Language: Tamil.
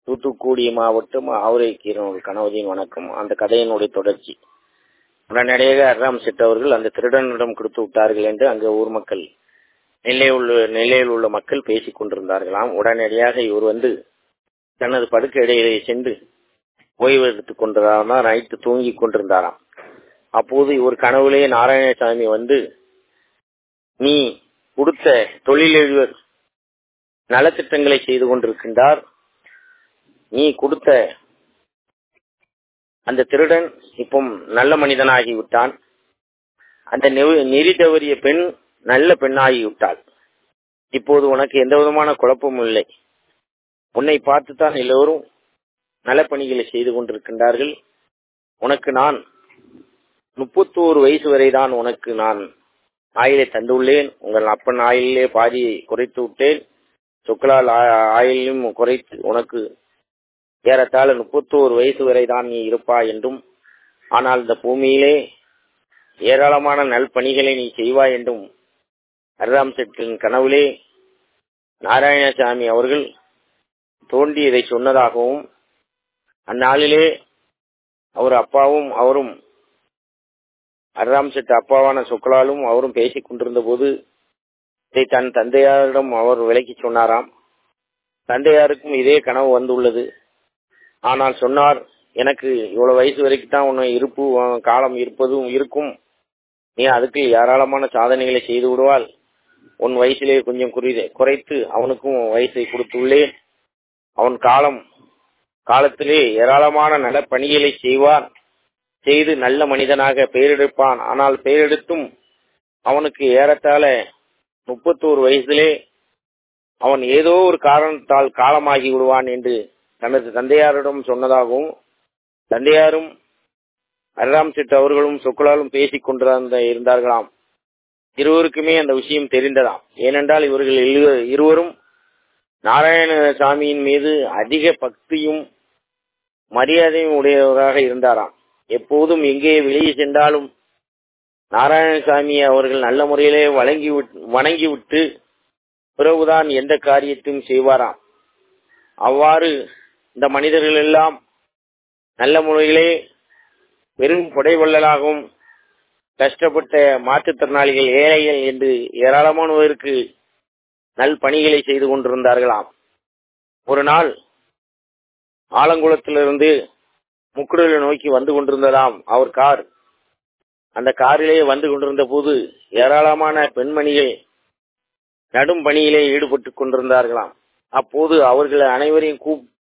தூத்துக்குடி மாவட்டம் ஆவுரைக்கீரனூர் கணவதியின் வணக்கம் அந்த கதையினுடைய தொடர்ச்சி உடனடியாக அர்ராம் செட் அவர்கள் அந்த திருடனிடம் கொடுத்து விட்டார்கள் என்று அங்கு ஊர் மக்கள் நெல்லை உள்ள நெல்லையில் உள்ள மக்கள் பேசிக் கொண்டிருந்தார்களாம் உடனடியாக இவர் வந்து தனது படுக்கை இடையிலே சென்று ஓய்வு எடுத்துக் கொண்டிருந்தாராம் நைட்டு தூங்கிக் கொண்டிருந்தாராம் அப்போது இவர் கனவுலே நாராயணசாமி வந்து நீ கொடுத்த தொழிலதிபர் நலத்திட்டங்களை செய்து கொண்டிருக்கின்றார் நீ கொடுத்த அந்த திருடன் இப்போ நல்ல மனிதனாகி விட்டான் அந்த நெறி தவறிய பெண் நல்ல பெண்ணாகி விட்டாள் இப்போது உனக்கு எந்த விதமான குழப்பமும் இல்லை உன்னை பார்த்துத்தான் எல்லோரும் நல பணிகளை செய்து கொண்டிருக்கின்றார்கள் உனக்கு நான் முப்பத்தோரு வயசு வரை தான் உனக்கு நான் ஆயிலை தந்துள்ளேன் உங்கள் அப்பன் ஆயிலே பாதியை குறைத்து விட்டேன் சுக்கலால் ஆயிலும் குறைத்து உனக்கு ஏறத்தாழ முப்பத்தோரு வயசு வரை தான் நீ இருப்பாய் என்றும் ஆனால் இந்த பூமியிலே ஏராளமான நல்பணிகளை நீ செய்வாய் என்றும் அர்ராம் செட்டின் கனவுலே நாராயணசாமி அவர்கள் தோண்டி இதை சொன்னதாகவும் அந்நாளிலே அவர் அப்பாவும் அவரும் அர்ராம் செட் அப்பாவான சுக்கலாலும் அவரும் பேசிக் கொண்டிருந்த போது இதை தன் தந்தையாரிடம் அவர் விலக்கி சொன்னாராம் தந்தையாருக்கும் இதே கனவு வந்துள்ளது ஆனால் சொன்னார் எனக்கு இவ்வளவு வயசு வரைக்கும் தான் உன்னை இருப்பு காலம் இருப்பதும் இருக்கும் நீ அதுக்கு ஏராளமான சாதனைகளை செய்து விடுவாள் உன் வயசிலே கொஞ்சம் குறைத்து அவனுக்கும் வயசை கொடுத்துள்ளேன் அவன் காலம் காலத்திலே ஏராளமான நல பணிகளை செய்வான் செய்து நல்ல மனிதனாக பெயரெடுப்பான் ஆனால் பெயரெடுத்தும் அவனுக்கு ஏறத்தாழ முப்பத்தோரு வயசிலே அவன் ஏதோ ஒரு காரணத்தால் காலமாகி விடுவான் என்று தனது தந்தையாரிடம் சொன்னதாகவும் தந்தையாரும் அர்ராம் செட் அவர்களும் சொக்குலாலும் பேசிக் கொண்டிருந்த இருந்தார்களாம் இருவருக்குமே அந்த விஷயம் தெரிந்ததாம் ஏனென்றால் இவர்கள் இருவரும் நாராயணசாமியின் மீது அதிக பக்தியும் மரியாதையும் உடையவராக இருந்தாராம் எப்போதும் எங்கே வெளியே சென்றாலும் நாராயணசாமி அவர்கள் நல்ல முறையிலே வழங்கி வணங்கிவிட்டு பிறகுதான் எந்த காரியத்தையும் செய்வாராம் அவ்வாறு இந்த மனிதர்கள் எல்லாம் நல்ல முறையிலே பெரும் கொடைவள்ளலாகவும் கஷ்டப்பட்ட மாற்றுத்திறனாளிகள் ஏழைகள் என்று ஏராளமானவருக்கு நல் பணிகளை செய்து கொண்டிருந்தார்களாம் ஒரு நாள் ஆலங்குளத்திலிருந்து முக்குடலை நோக்கி வந்து கொண்டிருந்ததாம் அவர் கார் அந்த காரிலே வந்து கொண்டிருந்த போது ஏராளமான பெண்மணிகள் நடும் பணியிலே ஈடுபட்டு கொண்டிருந்தார்களாம் அப்போது அவர்கள் அனைவரையும்